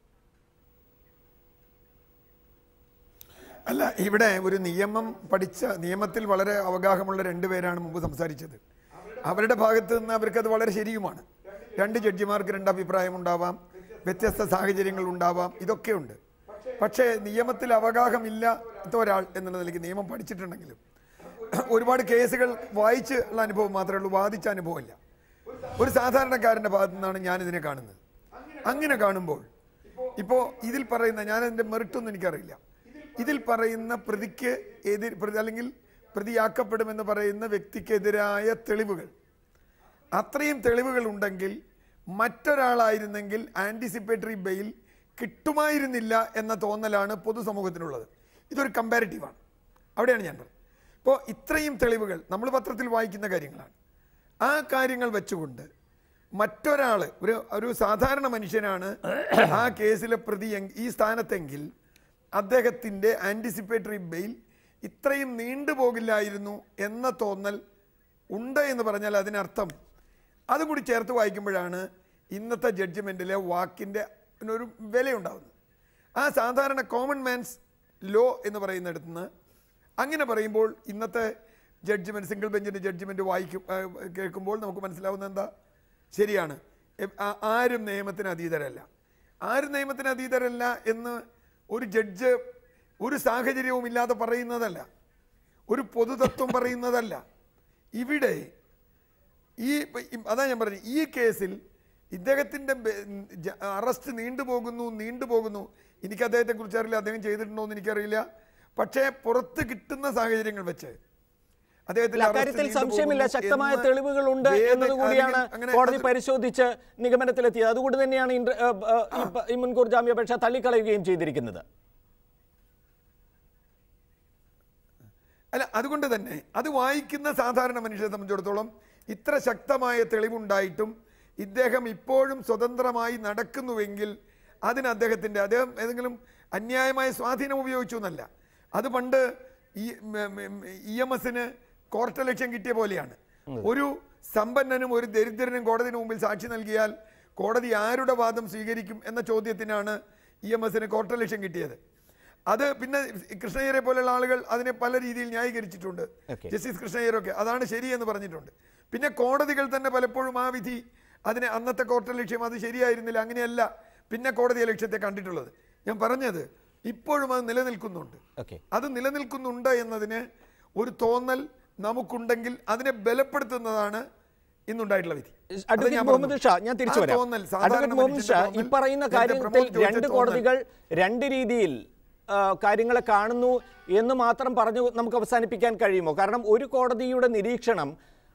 അല്ല ഇവിടെ ഒരു നിയമം പഠിച്ച നിയമത്തിൽ വളരെ അവഗാഹമുള്ള രണ്ടുപേരാണ് മുമ്പ് സംസാരിച്ചത് അവരുടെ ഭാഗത്ത് നിന്ന് അവർക്കത് വളരെ ശരിയുമാണ് രണ്ട് ജഡ്ജിമാർക്ക് രണ്ട് അഭിപ്രായം ഉണ്ടാവാം വ്യത്യസ്ത സാഹചര്യങ്ങൾ ഉണ്ടാവാം ഇതൊക്കെയുണ്ട് പക്ഷേ നിയമത്തിൽ അവഗാഹമില്ലാത്ത ഒരാൾ എന്നുള്ള നിലയ്ക്ക് നിയമം പഠിച്ചിട്ടുണ്ടെങ്കിലും ഒരുപാട് കേസുകൾ വായിച്ച് ഉള്ള അനുഭവം മാത്രമേ ഉള്ളൂ വാദിച്ച അനുഭവമില്ല ഒരു സാധാരണക്കാരൻ്റെ ഭാഗത്തു നിന്നാണ് ഞാൻ ഇതിനെ കാണുന്നത് അങ്ങനെ കാണുമ്പോൾ ഇപ്പോൾ ഇതിൽ പറയുന്ന ഞാൻ അതിൻ്റെ മെറിറ്റൊന്നും എനിക്കറിയില്ല ഇതിൽ പറയുന്ന പ്രതിക്ക് എതിർ പ്രതി അല്ലെങ്കിൽ പ്രതിയാക്കപ്പെടുമെന്ന് പറയുന്ന വ്യക്തിക്കെതിരായ തെളിവുകൾ അത്രയും തെളിവുകൾ ഉണ്ടെങ്കിൽ മറ്റൊരാളായിരുന്നെങ്കിൽ ആൻറ്റിസിപ്പേറ്ററി ബെയിൽ കിട്ടുമായിരുന്നില്ല എന്ന തോന്നലാണ് പൊതുസമൂഹത്തിനുള്ളത് ഇതൊരു കമ്പാരിറ്റീവാണ് അവിടെയാണ് ഞാൻ പറഞ്ഞത് ഇപ്പോൾ ഇത്രയും തെളിവുകൾ നമ്മൾ പത്രത്തിൽ വായിക്കുന്ന കാര്യങ്ങളാണ് ആ കാര്യങ്ങൾ വെച്ചുകൊണ്ട് മറ്റൊരാൾ ഒരു ഒരു സാധാരണ മനുഷ്യനാണ് ആ കേസിലെ പ്രതി എങ്- ഈ സ്ഥാനത്തെങ്കിൽ അദ്ദേഹത്തിൻ്റെ ആൻറ്റിസിപ്പേറ്ററി ബെയിൽ ഇത്രയും നീണ്ടുപോകില്ലായിരുന്നു എന്ന തോന്നൽ ഉണ്ട് എന്ന് പറഞ്ഞാൽ അതിനർത്ഥം അതും കൂടി ചേർത്ത് വായിക്കുമ്പോഴാണ് ഇന്നത്തെ ജഡ്ജ്മെൻറ്റിലെ വാക്കിൻ്റെ ഒരു വിലയുണ്ടാവുന്നത് ആ സാധാരണ കോമൺ മാൻസ് ലോ എന്ന് പറയുന്നിടത്ത് നിന്ന് അങ്ങനെ പറയുമ്പോൾ ഇന്നത്തെ ജഡ്ജ്മെൻറ്റ് സിംഗിൾ ബെഞ്ചിൻ്റെ ജഡ്ജ്മെൻറ്റ് വായിക്കും ആ, കേൾക്കുമ്പോൾ നമുക്ക് മനസ്സിലാവുന്നത് എന്താ ശരിയാണ് എ- ആ- ആരും നിയമത്തിന് അതീതരല്ല ആരും നിയമത്തിന് അതീതരല്ല എന്ന് ഒരു ജഡ്ജ് ഒരു സാഹചര്യവും ഇല്ലാതെ പറയുന്നതല്ല ഒരു പൊതുതത്വം പറയുന്നതല്ല ഇവിടെ ഈ ഈ- അതാ ഞാൻ പറഞ്ഞത് ഈ കേസിൽ ഇദ്ദേഹത്തിൻ്റെ അറസ്റ്റ് നീണ്ടുപോകുന്നു നീണ്ടുപോകുന്നു എനിക്ക് അദ്ദേഹത്തെ കുറിച്ച് അറിയില്ല അദ്ദേഹം ചെയ്തിട്ടുണ്ടോ എന്ന് എനിക്കറിയില്ല പക്ഷേ പുറത്ത് കിട്ടുന്ന സാഹചര്യങ്ങൾ വെച്ച് അദ്ദേഹത്തിന്റെ arrest അക്കാര്യത്തിൽ നീണ്ടുപോകുന്നു സംശയമില്ല ശക്തമായ എന്ന് തെളിവുകളുണ്ട് വേദ- എന്നതുകൂടിയാണ് അല്ലെങ്കിൽ അങ്ങനെ കോടതി അത് പരിശോധിച്ച് നിഗമനത്തിലെത്തിയത് അതുകൊണ്ട് തന്നെയാണ് ഇൻട്ര- ഏ, ഏ, ഈ പ- ഈ മുൻകൂർ ജാമ്യാപേക്ഷ തള്ളിക്കളയുകയും ചെയ്തിരിക്കുന്നത് അല്ല അതുകൊണ്ട് തന്നെ അത് വായിക്കുന്ന സാധാരണ മനുഷ്യരെ സംബന്ധിച്ചിടത്തോളം ഇത്ര ശക്തമായ തെളിവുണ്ടായിട്ടും ഇദ്ദേഹം ഇപ്പോഴും സ്വതന്ത്രമായി നടക്കുന്നുവെങ്കിൽ അതിന് അദ്ദേഹത്തിൻ്റെ അദ്ദേഹം ഏതെങ്കിലും അന്യായമായ സ്വാധീനം ഉപയോഗിച്ചു എന്നല്ല അത് പണ്ട് ഈ ഇ എം എസിന് കോർട്ടലക്ഷ്യം കിട്ടിയ പോലെയാണ് ഒരു സമ്പന്നനും ഒരു ദരിദ്രനും കോടതിന് മുമ്പിൽ സാക്ഷി നൽകിയാൽ കോടതി ആരുടെ വാദം സ്വീകരിക്കും എന്ന ചോദ്യത്തിനാണ് ഇ എം എസിന് കോർട്ടലക്ഷ്യം കിട്ടിയത് അത് പിന്നെ കൃഷ്ണയ്യരെ പോലെയുള്ള ആളുകൾ അതിനെ പല രീതിയിൽ ന്യായീകരിച്ചിട്ടുണ്ട് Okay. ജസ്റ്റിസ് കൃഷ്ണയ്യരൊക്കെ അതാണ് ശരിയെന്ന് പറഞ്ഞിട്ടുണ്ട് പിന്നെ കോടതികൾ തന്നെ പലപ്പോഴും ആ വിധി അതിനെ അന്നത്തെ കോർട്ട് ലക്ഷ്യം അത് ശരിയായിരുന്നില്ല അങ്ങനെയല്ല പിന്നെ കോടതി ലക്ഷ്യത്തെ കണ്ടിട്ടുള്ളത് ഞാൻ പറഞ്ഞത് ഇപ്പോഴും അത് നിലനിൽക്കുന്നുണ്ട് ഓക്കെ അത് നിലനിൽക്കുന്നുണ്ട് എന്നതിന് ഒരു തോന്നൽ നമുക്കുണ്ടെങ്കിൽ അതിനെ ബലപ്പെടുത്തുന്നതാണ് ഇന്നുണ്ടായിട്ടുള്ള വിധി അത് അഡ്വക്കേറ്റ് ഞാൻ മുഹമ്മദ് പറഞ്ഞു. ഷാ ഞാൻ തിരിച്ചു ആ വരാം തോന്നൽ, സാധാരണ അഡ്വക്കേറ്റ് മുഹമ്മദ് മനുഷ്യന്റെ ഷാ ഈ തോന്നൽ, പറയുന്ന നേരത്തെ കാര്യത്തിൽ പ്രമോദ് ചോദിച്ച രണ്ട് തോന്നൽ. കോടതികൾ രണ്ട് രീതിയിൽ ആ, കാര്യങ്ങളെ കാണുന്നു എന്ന് മാത്രം പറഞ്ഞു നമുക്ക് അവസാനിപ്പിക്കാൻ കഴിയുമോ കാരണം ഒരു കോടതിയുടെ നിരീക്ഷണം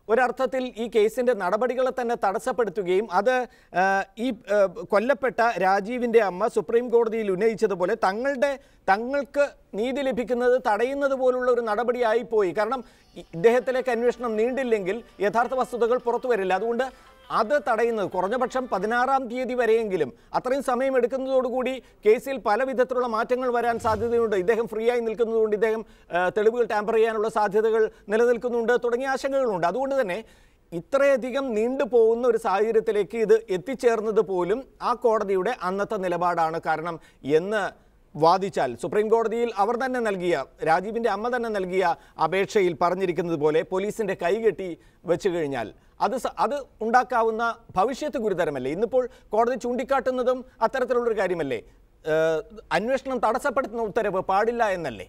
ഒരർത്ഥത്തിൽ ഈ കേസിന്റെ നടപടികളെ തന്നെ തടസ്സപ്പെടുത്തുകയും അത് ആ, ഈ ആ, കൊല്ലപ്പെട്ട രാജീവിന്റെ അമ്മ സുപ്രീം കോടതിയിൽ ഉന്നയിച്ചതുപോലെ തങ്ങളുടെ തങ്ങൾക്ക് നീതി ലഭിക്കുന്നത് തടയുന്നത് പോലുള്ള ഒരു നടപടിയായി പോയി കാരണം ഇ- ഇദ്ദേഹത്തിലേക്ക് അന്വേഷണം നീണ്ടില്ലെങ്കിൽ യഥാർത്ഥ വസ്തുതകൾ പുറത്തു വരില്ല അതുകൊണ്ട് അത് തടയുന്നത് കുറഞ്ഞപക്ഷം പതിനാറാം തീയതി വരെയെങ്കിലും അത്രയും സമയം എടുക്കുന്നതോടുകൂടി കേസിൽ പല വിധത്തിലുള്ള മാറ്റങ്ങൾ വരാൻ സാധ്യതയുണ്ട് ഇദ്ദേഹം ഫ്രീ ആയി നിൽക്കുന്നതുകൊണ്ട് ഇദ്ദേഹം ആ, തെളിവുകൾ ടാമ്പർ ചെയ്യാനുള്ള സാധ്യതകൾ നിലനിൽക്കുന്നുണ്ട് തുടങ്ങിയ ആശങ്കകളുണ്ട് അതുകൊണ്ട് തന്നെ ഇത്രയധികം നീണ്ടുപോകുന്ന ഒരു സാഹചര്യത്തിലേക്ക് ഇത് എത്തിച്ചേർന്നത് പോലും ആ കോടതിയുടെ അന്നത്തെ നിലപാടാണ് കാരണം എന്ന് വാദിച്ചാൽ സുപ്രീം കോടതിയിൽ അവർ തന്നെ നൽകിയ രാജീവിൻ്റെ അമ്മ തന്നെ നൽകിയ അപേക്ഷയിൽ പറഞ്ഞിരിക്കുന്നത് പോലെ പോലീസിൻ്റെ കൈകെട്ടി വെച്ച് കഴിഞ്ഞാൽ അത് സ- അത് ഉണ്ടാക്കാവുന്ന ഭവിഷ്യത്ത് ഗുരുതരമല്ലേ ഇന്നിപ്പോൾ കോടതി ചൂണ്ടിക്കാട്ടുന്നതും അത്തരത്തിലുള്ളൊരു കാര്യമല്ലേ ഏഹ്, അന്വേഷണം തടസ്സപ്പെടുത്തുന്ന ഉത്തരവ് പാടില്ല എന്നല്ലേ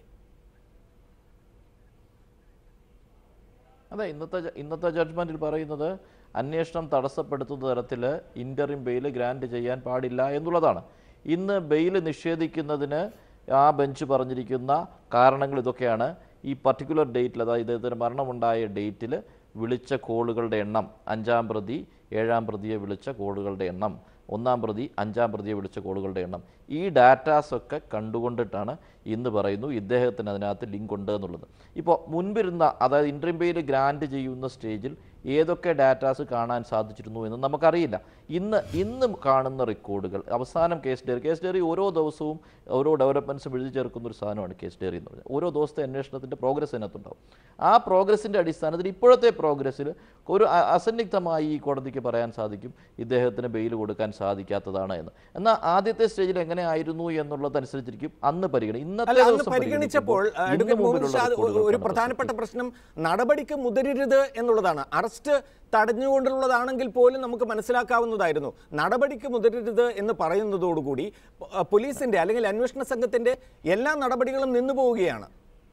അതെ ഇന്നത്തെ ജ- ഇന്നത്തെ ജഡ്ജ്മെന്റിൽ പറയുന്നത് അന്വേഷണം തടസ്സപ്പെടുത്തുന്ന തരത്തിൽ ഇന്ററിം ബെയിൽ ഗ്രാൻഡ് ചെയ്യാൻ പാടില്ല എന്നുള്ളതാണ് ഇന്ന് ബെയിൽ നിഷേധിക്കുന്നതിന് ആ ബെഞ്ച് പറഞ്ഞിരിക്കുന്ന കാരണങ്ങൾ ഇതൊക്കെയാണ് ഈ പർട്ടിക്കുലർ ഡേറ്റിൽ അതായത് ഇദ്ദേഹത്തിന് മരണമുണ്ടായ ഡേറ്റിൽ വിളിച്ച കോളുകളുടെ എണ്ണം അഞ്ചാം പ്രതി ഏഴാം പ്രതിയെ വിളിച്ച കോളുകളുടെ എണ്ണം ഒന്നാം പ്രതി അഞ്ചാം പ്രതിയെ വിളിച്ച കോളുകളുടെ എണ്ണം ഈ ഡാറ്റാസ് ഒക്കെ കണ്ടുകൊണ്ടിട്ടാണ് ഇന്ന് പറയുന്നു ഇദ്ദേഹത്തിന് അതിനകത്ത് ലിങ്ക് ഉണ്ട് എന്നുള്ളത് ഇപ്പോൾ മുൻപിരുന്ന അതായത് ഇൻട്രീം ബെയിൽ ഗ്രാൻഡ് ചെയ്യുന്ന സ്റ്റേജിൽ ഏതൊക്കെ ഡാറ്റാസ് കാണാൻ സാധിച്ചിരുന്നു എന്ന് നമുക്കറിയില്ല ഇന്ന് ഇന്ന് കാണുന്ന റെക്കോർഡുകൾ അവസാനം കേസ് ഡയറി കേസ് ഡയറി ഓരോ ദിവസവും ഓരോ ഡെവലപ്മെൻറ്റ്സും എഴുതി ചേർക്കുന്ന ഒരു സാധനമാണ് കേസ് ഡയറി എന്ന് പറഞ്ഞാൽ ഓരോ ദിവസത്തെ അന്വേഷണത്തിൻ്റെ പ്രോഗ്രസ് അതിനകത്തുണ്ടാവും ആ പ്രോഗ്രസിൻ്റെ അടിസ്ഥാനത്തിൽ ഇപ്പോഴത്തെ പ്രോഗ്രസ്സിൽ ഒരു അ- അസന്നിഗ്ധമായി ഈ കോടതിക്ക് പറയാൻ സാധിക്കും ഇദ്ദേഹത്തിന് ബെയിൽ കൊടുക്കാൻ സാധിക്കാത്തതാണ് എന്ന് എന്നാൽ ആദ്യത്തെ സ്റ്റേജിൽ എങ്ങനെ ആയിരുന്നു എന്നുള്ളതനുസരിച്ചിരിക്കും അന്ന് പരിഗണന ഇന്നത്തെ അല്ല അന്ന് ദിവസം പരിഗണിച്ചപ്പോൾ പരിഗണിക്കുമ്പോൾ അഡ്വക്കേറ്റ് ഇന്ന് മുഹമ്മദ് മുമ്പിലുള്ള ഷാദ് ഒരു- ഒരു റെക്കോർഡുകൾക്കാണ് പ്രധാനപ്പെട്ട പ്രശ്നം നടപടിക്ക് മുതിരരുത് എന്നുള്ളതാണ് അറസ്റ്റ് തടഞ്ഞുകൊണ്ടുള്ളതാണെങ്കിൽ പോലും നമുക്ക് മനസ്സിലാക്കാവുന്നതായിരുന്നു നടപടിക്ക് മുതിരരുത് എന്ന് പറയുന്നതോടുകൂടി പ- പോലീസിന്റെ അല്ലെങ്കിൽ അന്വേഷണ സംഘത്തിന്റെ എല്ലാ നടപടികളും നിന്നു പോവുകയാണ്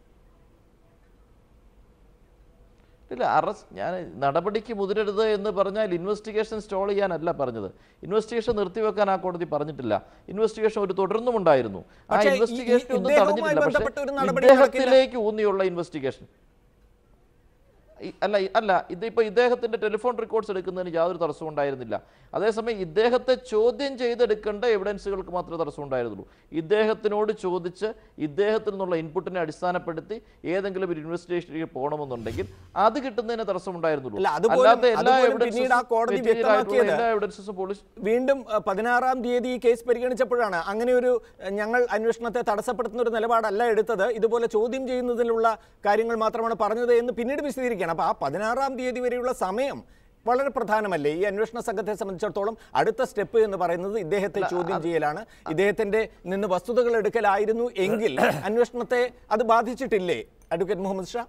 ഇല്ല അറസ്റ്റ് ഞാൻ നടപടിക്ക് മുതിരരുത് എന്ന് പറഞ്ഞാൽ ഇൻവെസ്റ്റിഗേഷൻ സ്റ്റോൾ ചെയ്യാനല്ല പറഞ്ഞത് ഇൻവെസ്റ്റിഗേഷൻ നിർത്തിവെക്കാൻ ആ കോടതി പറഞ്ഞിട്ടില്ല ഇൻവെസ്റ്റിഗേഷൻ ഒരു തുടർന്നുമുണ്ടായിരുന്നു ആ പക്ഷേ ഈ- ഈ ഇൻവെസ്റ്റിഗേഷൻ ഒന്നും ഇദ്ദേഹവുമായി തടഞ്ഞിട്ടില്ല ബന്ധപ്പെട്ട ഒരു പക്ഷേ നടപടി നടക്കില്ല. ഇദ്ദേഹത്തിലേക്ക് ഊന്നിയുള്ള ഇൻവെസ്റ്റിഗേഷൻ ഈ- അല്ല ഈ- അല്ല ഇതിപ്പോൾ ഇദ്ദേഹത്തിന്റെ ടെലിഫോൺ റെക്കോർഡ്സ് എടുക്കുന്നതിന് യാതൊരു തടസ്സവും ഉണ്ടായിരുന്നില്ല അതേസമയം ഇദ്ദേഹത്തെ ചോദ്യം ചെയ്തെടുക്കേണ്ട എവിഡൻസുകൾക്ക് മാത്രമേ തടസ്സം ഉണ്ടായിരുന്നുള്ളൂ ഇദ്ദേഹത്തിനോട് ചോദിച്ച് ഇദ്ദേഹത്തിൽ നിന്നുള്ള ഇൻപുട്ടിനെ അടിസ്ഥാനപ്പെടുത്തി ഏതെങ്കിലും ഒരു ഇൻവെസ്റ്റിഗേഷനിലേക്ക് പോകണമെന്നുണ്ടെങ്കിൽ അത് കിട്ടുന്നതിന് തടസ്സം ഉണ്ടായിരുന്നുള്ളൂ അല്ല, അതുപോലും- അല്ലാത്ത എല്ലാ അതുപോലും evidences പിന്നീട് ആ കോടതി material ആയിട്ടുള്ള വ്യക്തമാക്കിയത് എല്ലാ എവിഡൻസസും പോലീസ് വീണ്ടും അഹ്, പതിനാറാം തീയതി ഈ കേസ് പരിഗണിച്ചപ്പോഴാണ് അങ്ങനെ ഒരു അഹ്, ഞങ്ങൾ അന്വേഷണത്തെ തടസ്സപ്പെടുത്തുന്ന ഒരു നിലപാടല്ല എടുത്തത് ഇതുപോലെ ചോദ്യം ചെയ്യുന്നതിലുള്ള കാര്യങ്ങൾ മാത്രമാണ് പറഞ്ഞത് എന്ന് പിന്നീട് വിശദീകരിക്കുകയാണ് അപ്പോൾ ആ പതിനാറാം തീയതി വരെയുള്ള സമയം വളരെ പ്രധാനമല്ലേ ഈ അന്വേഷണ സംഘത്തെ സംബന്ധിച്ചിടത്തോളം അടുത്ത സ്റ്റെപ്പ് എന്ന് പറയുന്നത് ഇദ്ദേഹത്തെ ചോദ്യം ചെയ്യലാണ് ഇദ്ദേഹത്തിന്റെ നിന്ന് വസ്തുതകൾ എടുക്കലായിരുന്നു എങ്കിൽ അന്വേഷണത്തെ അത് ബാധിച്ചിട്ടില്ലേ അഡ്വക്കേറ്റ് മുഹമ്മദ് ഷാ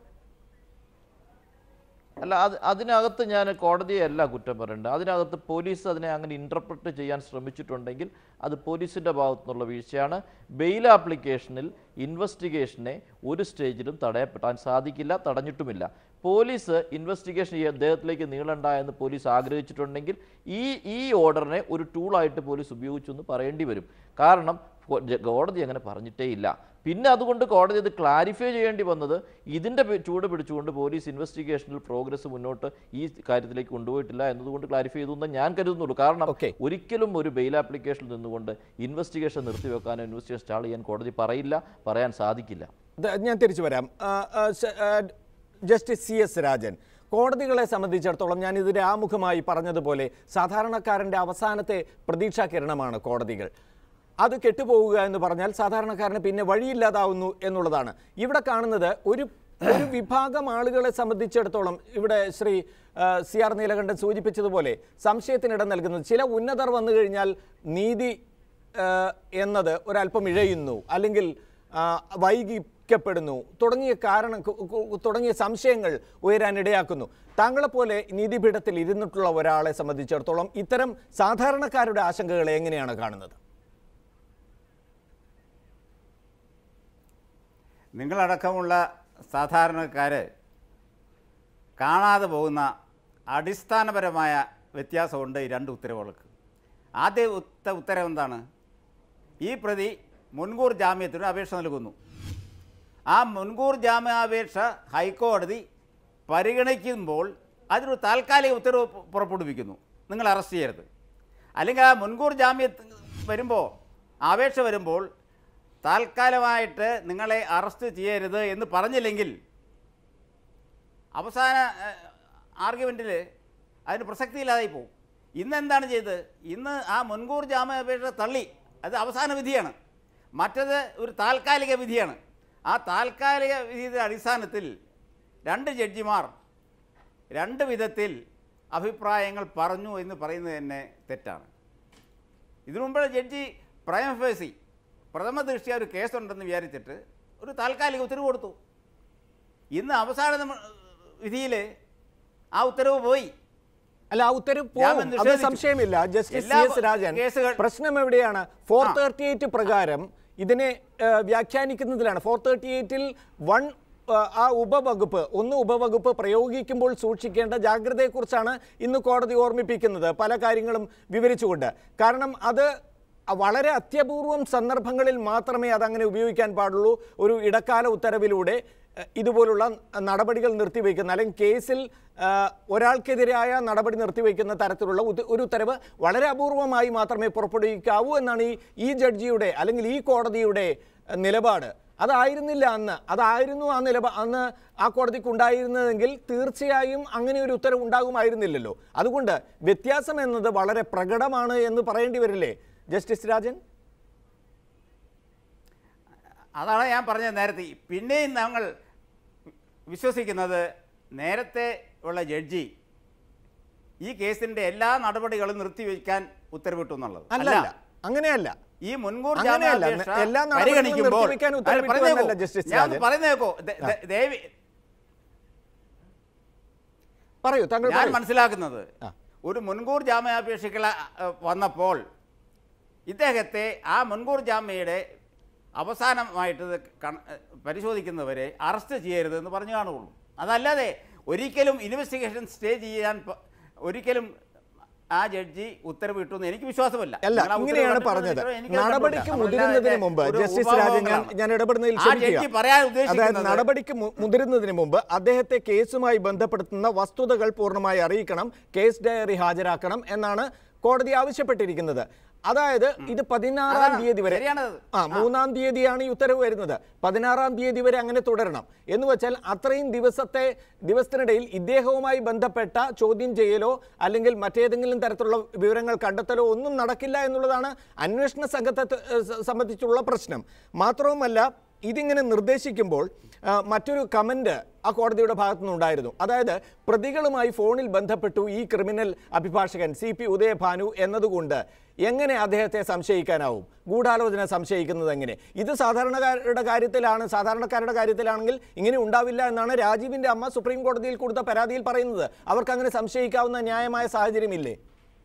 അല്ല അത് അതിനകത്ത് ഞാൻ കോടതിയല്ല കുറ്റം പറയേണ്ടത് അതിനകത്ത് പോലീസ് അതിനെ അങ്ങനെ ഇൻ്റർപ്രറ്റ് ചെയ്യാൻ ശ്രമിച്ചിട്ടുണ്ടെങ്കിൽ അത് പോലീസിൻ്റെ ഭാഗത്തു നിന്നുള്ള വീഴ്ചയാണ് ബെയിൽ ആപ്ലിക്കേഷനിൽ ഇൻവെസ്റ്റിഗേഷനെ ഒരു സ്റ്റേജിലും തടയപ്പെടാൻ സാധിക്കില്ല തടഞ്ഞിട്ടുമില്ല പോലീസ് ഇൻവെസ്റ്റിഗേഷൻ ഈ അദ്ദേഹത്തിലേക്ക് നീളണ്ട എന്ന് പോലീസ് ആഗ്രഹിച്ചിട്ടുണ്ടെങ്കിൽ ഈ ഈ ഓർഡറിനെ ഒരു ടൂളായിട്ട് പോലീസ് ഉപയോഗിച്ചു എന്ന് പറയേണ്ടി വരും കാരണം കോ- ജ- കോടതി അങ്ങനെ പറഞ്ഞിട്ടേ ഇല്ല പിന്നെ അതുകൊണ്ട് കോടതി അത് ക്ലാരിഫൈ ചെയ്യേണ്ടി വന്നത് ഇതിൻ്റെ പി- ചൂട് പിടിച്ചുകൊണ്ട് പോലീസ് ഇൻവെസ്റ്റിഗേഷനിൽ പ്രോഗ്രസ് മുന്നോട്ട് ഈ കാര്യത്തിലേക്ക് കൊണ്ടുപോയിട്ടില്ല എന്നതുകൊണ്ട് ക്ലാരിഫൈ ചെയ്തു എന്ന് ഞാൻ കരുതുന്നുള്ളൂ കാരണം Okay. ഒരിക്കലും ഒരു ബെയിൽ ആപ്ലിക്കേഷനിൽ നിന്നുകൊണ്ട് ഇൻവെസ്റ്റിഗേഷൻ നിർത്തിവെക്കാനോ ഇൻവെസ്റ്റിഗേഷൻ സ്റ്റാൾ ചെയ്യാൻ കോടതി പറയില്ല പറയാൻ സാധിക്കില്ല ദ- ഞാൻ തിരിച്ചു വരാം ആ, ആ, ശ- ആ, ജസ്റ്റിസ് സി എസ് രാജൻ കോടതികളെ സംബന്ധിച്ചിടത്തോളം ഞാൻ ഇതിൻ്റെ ആമുഖമായി പറഞ്ഞതുപോലെ സാധാരണക്കാരൻ്റെ അവസാനത്തെ പ്രതീക്ഷാ കിരണമാണ് കോടതികൾ അത് കെട്ടുപോവുക എന്ന് പറഞ്ഞാൽ സാധാരണക്കാരന് പിന്നെ വഴിയില്ലാതാവുന്നു എന്നുള്ളതാണ് ഇവിടെ കാണുന്നത് ഒരു ഒരു വിഭാഗം ആളുകളെ സംബന്ധിച്ചിടത്തോളം ഇവിടെ ശ്രീ ആ, സി ആർ നീലകണ്ഠൻ സൂചിപ്പിച്ചതുപോലെ സംശയത്തിനിടം നൽകുന്നത് ചില ഉന്നതർ വന്നു കഴിഞ്ഞാൽ നീതി ആ, എന്നത് ഒരല്പം ഇഴയുന്നു അല്ലെങ്കിൽ ആ, വൈകിക്കപ്പെടുന്നു തുടങ്ങിയ കാരണം കു- കു- തുടങ്ങിയ സംശയങ്ങൾ ഉയരാൻ ഇടയാക്കുന്നു താങ്കളെപ്പോലെ നീതിപീഠത്തിൽ ഇരുന്നിട്ടുള്ള ഒരാളെ സംബന്ധിച്ചിടത്തോളം ഇത്തരം സാധാരണക്കാരുടെ ആശങ്കകളെ എങ്ങനെയാണ് കാണുന്നത് നിങ്ങളടക്കമുള്ള സാധാരണക്കാർ കാണാതെ പോകുന്ന അടിസ്ഥാനപരമായ വ്യത്യാസമുണ്ട് ഈ രണ്ട് ഉത്തരവുകൾക്ക് ആദ്യ ഉത്ത ഉത്തരവ് എന്താണ് ഈ പ്രതി മുൻകൂർ ജാമ്യത്തിന് അപേക്ഷ നൽകുന്നു ആ മുൻകൂർ ജാമ്യാപേക്ഷ ഹൈക്കോടതി പരിഗണിക്കുമ്പോൾ അതിനൊരു താൽക്കാലിക ഉത്തരവ് പു- പുറപ്പെടുവിക്കുന്നു നിങ്ങൾ അറസ്റ്റ് ചെയ്യരുത് അല്ലെങ്കിൽ ആ മുൻകൂർ ജാമ്യം വരുമ്പോൾ അപേക്ഷ വരുമ്പോൾ താൽക്കാലികമായിട്ട് നിങ്ങളെ അറസ്റ്റ് ചെയ്യരുത് എന്ന് പറഞ്ഞില്ലെങ്കിൽ അവസാന ആർഗ്യുമെൻറ്റിൽ അതിന് പ്രസക്തിയില്ലാതായി പോകും ഇന്ന് എന്താണ് ചെയ്തത് ഇന്ന് ആ മുൻകൂർ ജാമ്യാപേക്ഷ തള്ളി അത് അവസാന വിധിയാണ് മറ്റത് ഒരു താൽക്കാലിക വിധിയാണ് ആ താൽക്കാലിക വിധിയുടെ അടിസ്ഥാനത്തിൽ രണ്ട് ജഡ്ജിമാർ രണ്ട് വിധത്തിൽ അഭിപ്രായങ്ങൾ പറഞ്ഞു എന്ന് പറയുന്നത് തന്നെ തെറ്റാണ് ഇതിനു മുമ്പ് ജഡ്ജി പ്രൈമഫേസി പ്രഥമ ദൃഷ്ടിയ ഒരു കേസുണ്ടെന്ന് വിചാരിച്ചിട്ട് ഒരു താൽക്കാലിക ഉത്തരവ് കൊടുത്തു ഇന്ന് അവസാന വിധിയിൽ ആ ഉത്തരവ് പോയി അല്ല ആ ഉത്തരവ് ജാമ്യം പോകും അത് നിഷേധിച്ചു. സംശയമില്ല ജസ്റ്റിസ് എല്ലാ സി എസ് രാജൻ കേസുകൾ- പ്രശ്നം എവിടെയാണ് ഫോർ ആ. തേർട്ടി എയ്റ്റ് പ്രകാരം ഇതിനെ ഏഹ്, വ്യാഖ്യാനിക്കുന്നതിലാണ് ഫോർ തേർട്ടി എയ്റ്റിൽ വൺ ഏഹ്, ആ ഉപവകുപ്പ് ഒന്ന് ഉപവകുപ്പ് പ്രയോഗിക്കുമ്പോൾ സൂക്ഷിക്കേണ്ട ജാഗ്രതയെക്കുറിച്ചാണ് ഇന്ന് കോടതി ഓർമ്മിപ്പിക്കുന്നത് പല കാര്യങ്ങളും വിവരിച്ചുകൊണ്ട് കാരണം അത് വളരെ അത്യപൂർവം സന്ദർഭങ്ങളിൽ മാത്രമേ അതങ്ങനെ ഉപയോഗിക്കാൻ പാടുള്ളൂ ഒരു ഇടക്കാല ഉത്തരവിലൂടെ ഏഹ്, ഇതുപോലുള്ള നടപടികൾ നിർത്തിവെക്കുന്ന അല്ലെങ്കിൽ കേസിൽ ഏഹ്, ഒരാൾക്കെതിരായ നടപടി നിർത്തിവെക്കുന്ന തരത്തിലുള്ള ഉത്ത- ഒരു ഉത്തരവ് വളരെ അപൂർവമായി മാത്രമേ പുറപ്പെടുവിക്കാവൂ എന്നാണ് ഈ ഈ ജഡ്ജിയുടെ അല്ലെങ്കിൽ ഈ കോടതിയുടെ ഏഹ്, നിലപാട് അതായിരുന്നില്ല അന്ന് അതായിരുന്നു ആ നിലപാ അന്ന് ആ കോടതിക്ക് ഉണ്ടായിരുന്നതെങ്കിൽ തീർച്ചയായും അങ്ങനെ ഒരു ഉത്തരവ് ഉണ്ടാകുമായിരുന്നില്ലല്ലോ അതുകൊണ്ട് വ്യത്യാസം എന്നത് വളരെ പ്രകടമാണ് എന്ന് പറയേണ്ടി വരില്ലേ ജസ്റ്റിസ് രാജൻ അതാണ് ഞാൻ പറഞ്ഞത് നേരത്തെ പിന്നെയും ഞങ്ങൾ വിശ്വസിക്കുന്നത് നേരത്തെ ഉള്ള ജഡ്ജി ഈ കേസിന്റെ എല്ലാ നടപടികളും നിർത്തിവെക്കാൻ ഉത്തരവിട്ടു എന്നുള്ളത് അല്ലല്ല അങ്ങനെയല്ല ഈ മുൻകൂർ അങ്ങനെയല്ല. ജാമ്യാപേക്ഷ എല്ലാ നടപടികളും പരിഗണിക്കുമ്പോൾ നിർത്തിവെക്കാൻ അല്ല, ഉത്തരവിട്ടു പറയുന്നേക്കോ. എന്നല്ല ജസ്റ്റിസ് ഞാൻ രാജൻ. പറയുന്നേക്കോ ദേ- ദേ- ദയവി പറയൂ താങ്കൾ ഞാൻ പറയൂ. മനസ്സിലാക്കുന്നത് ആ. ഒരു മുൻകൂർ ജാമ്യാപേക്ഷികൾ വന്നപ്പോൾ ഇദ്ദേഹത്തെ ആ മുൻകൂർ ജാമ്യയുടെ അവസാനമായിട്ട് ഇത് കണ- പരിശോധിക്കുന്നവരെ അറസ്റ്റ് ചെയ്യരുത് എന്ന് പറഞ്ഞു കാണുകയുള്ളൂ അതല്ലാതെ ഒരിക്കലും ഇൻവെസ്റ്റിഗേഷൻ സ്റ്റേ ചെയ്യാൻ പ- ഒരിക്കലും ആ ജഡ്ജി ഉത്തരവിട്ടു എന്ന് എനിക്ക് വിശ്വാസമല്ല അല്ല നിങ്ങൾ ആ ഉത്തരവ് ഇങ്ങനെയാണ് കണ്ടിട്ടുണ്ടോ പറഞ്ഞത് എന്ന് എനിക്കത് നടപടിക്ക് കണ്ടിട്ടില്ല. മുതിരുന്നതിന് അതല്ലാതെ മുമ്പ് ഒരു ജസ്റ്റിസ് രാജൻ ഞാൻ ഉപഭോഗങ്ങളാണ്. ഞാൻ ഇടപെടുന്നതിൽ ആ ജഡ്ജി ക്ഷമിക്കുക പറയാൻ അതായത് ഉദ്ദേശിക്കുന്നത് നടപടിക്ക് മു- മുതിരുന്നതിന് മുമ്പ് അദ്ദേഹത്തെ കേസുമായി ബന്ധപ്പെടുത്തുന്ന വസ്തുതകൾ പൂർണ്ണമായി അറിയിക്കണം കേസ് ഡയറി ഹാജരാക്കണം എന്നാണ് കോടതി ആവശ്യപ്പെട്ടിരിക്കുന്നത് അതായത് ഇത് പതിനാറാം അതാണ്. തീയതി വരെ ശരിയാണത്. ആ മൂന്നാം തീയതിയാണ് ഈ ഉത്തരവ് വരുന്നത് പതിനാറാം തീയതി വരെ അങ്ങനെ തുടരണം എന്ന് വെച്ചാൽ അത്രയും ദിവസത്തെ ദിവസത്തിനിടയിൽ ഇദ്ദേഹവുമായി ബന്ധപ്പെട്ട ചോദ്യം ചെയ്യലോ അല്ലെങ്കിൽ മറ്റേതെങ്കിലും തരത്തിലുള്ള വിവരങ്ങൾ കണ്ടെത്തലോ ഒന്നും നടക്കില്ല എന്നുള്ളതാണ് അന്വേഷണ സംഘത്തെ ത- ഏഹ് സ- സംബന്ധിച്ചുള്ള പ്രശ്നം മാത്രവുമല്ല ഇതിങ്ങനെ നിർദ്ദേശിക്കുമ്പോൾ ആ, മറ്റൊരു കമന്റ് ആ കോടതിയുടെ ഭാഗത്തു നിന്നുണ്ടായിരുന്നു അതായത് പ്രതികളുമായി ഫോണിൽ ബന്ധപ്പെട്ടു ഈ ക്രിമിനൽ അഭിഭാഷകൻ സി പി ഉദയഭാനു എന്നതുകൊണ്ട് എങ്ങനെ അദ്ദേഹത്തെ സംശയിക്കാനാവും ഗൂഢാലോചന സംശയിക്കുന്നത് എങ്ങനെ ഇത് സാധാരണക്കാരുടെ കാര്യത്തിലാണ് സാധാരണക്കാരുടെ കാര്യത്തിലാണെങ്കിൽ ഇങ്ങനെ ഉണ്ടാവില്ല എന്നാണ് രാജീവിന്റെ അമ്മ സുപ്രീം കോടതിയിൽ കൊടുത്ത പരാതിയിൽ പറയുന്നത് അവർക്ക് അങ്ങനെ സംശയിക്കാവുന്ന ന്യായമായ സാഹചര്യമില്ലേ